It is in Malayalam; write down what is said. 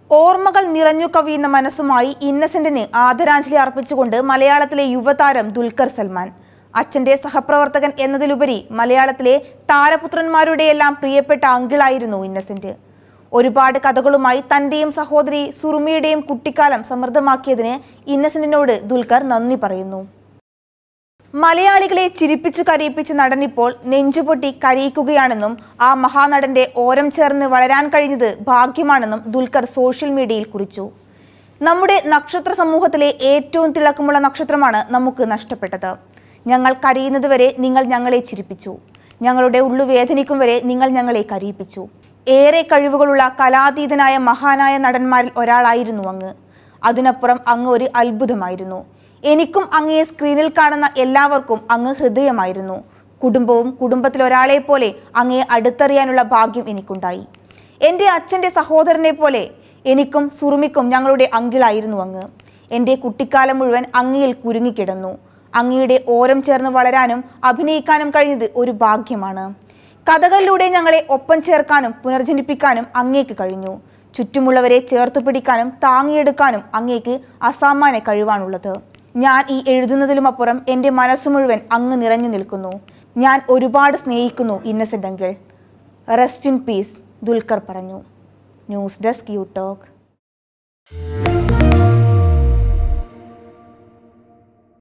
ഓർമ്മകൾ നിറഞ്ഞു കവിയുന്ന മനസ്സുമായി ഇന്നസെന്റിന് ആദരാഞ്ജലി അർപ്പിച്ചുകൊണ്ട് മലയാളത്തിലെ യുവതാരം ദുൽഖർ സൽമാൻ അച്ഛന്റെ സഹപ്രവർത്തകൻ എന്നതിലുപരി മലയാളത്തിലെ താരപുത്രന്മാരുടെയെല്ലാം പ്രിയപ്പെട്ട അങ്കിളായിരുന്നു ഇന്നസെന്റ് ഒരുപാട് കഥകളുമായി തന്റെയും സഹോദരി സുറുമിയുടെയും കുട്ടിക്കാലം സമൃദ്ധമാക്കിയതിന് ഇന്നസെന്റിനോട് ദുൽഖർ നന്ദി പറയുന്നു മലയാളികളെ ചിരിപ്പിച്ചു കരയിപ്പിച്ച നടനിപ്പോൾ നെഞ്ചുപൊട്ടി കരയിക്കുകയാണെന്നും ആ മഹാനടന്റെ ഓരം ചേർന്ന് വളരാൻ കഴിഞ്ഞത് ഭാഗ്യമാണെന്നും ദുൽഖർ സോഷ്യൽ മീഡിയയിൽ കുറിച്ചു നമ്മുടെ നക്ഷത്ര സമൂഹത്തിലെ ഏറ്റവും തിളക്കമുള്ള നക്ഷത്രമാണ് നമുക്ക് നഷ്ടപ്പെട്ടത് ഞങ്ങൾ കരയുന്നതുവരെ നിങ്ങൾ ഞങ്ങളെ ചിരിപ്പിച്ചു ഞങ്ങളുടെ ഉള്ളു വേദനിക്കും വരെ നിങ്ങൾ ഞങ്ങളെ കരയിപ്പിച്ചു ഏറെ കഴിവുകളുള്ള കലാതീതനായ മഹാനായ നടന്മാരിൽ ഒരാളായിരുന്നു അങ്ങ് അതിനപ്പുറം അങ്ങ് ഒരു അത്ഭുതമായിരുന്നു എനിക്കും അങ്ങയെ സ്ക്രീനിൽ കാണുന്ന എല്ലാവർക്കും അങ്ങ് ഹൃദയമായിരുന്നു കുടുംബവും കുടുംബത്തിലൊരാളെ പോലെ അങ്ങയെ അടുത്തറിയാനുള്ള ഭാഗ്യം എനിക്കുണ്ടായി എൻ്റെ അച്ഛൻ്റെ സഹോദരനെ പോലെ എനിക്കും സുറുമിക്കും ഞങ്ങളുടെ അങ്കിളായിരുന്നു അങ്ങ് എൻ്റെ കുട്ടിക്കാലം മുഴുവൻ അങ്ങയിൽ കുരുങ്ങിക്കിടന്നു അങ്ങയുടെ ഓരം ചേർന്ന് വളരാനും അഭിനയിക്കാനും കഴിഞ്ഞത് ഒരു ഭാഗ്യമാണ് കഥകളിലൂടെ ഞങ്ങളെ ഒപ്പം ചേർക്കാനും പുനർജനിപ്പിക്കാനും അങ്ങേക്ക് കഴിഞ്ഞു ചുറ്റുമുള്ളവരെ ചേർത്തു പിടിക്കാനും താങ്ങിയെടുക്കാനും അങ്ങേക്ക് അസാമാന്യ കഴിവാണുള്ളത് ഞാൻ ഈ എഴുതുന്നതിലുമപ്പുറം എൻ്റെ മനസ്സ് മുഴുവൻ അങ്ങ് നിറഞ്ഞു നിൽക്കുന്നു ഞാൻ ഒരുപാട് സ്നേഹിക്കുന്നു Innocent uncle rest in peace Dulquer പറഞ്ഞു ന്യൂസ് ഡെസ്ക് യു ടോക്ക്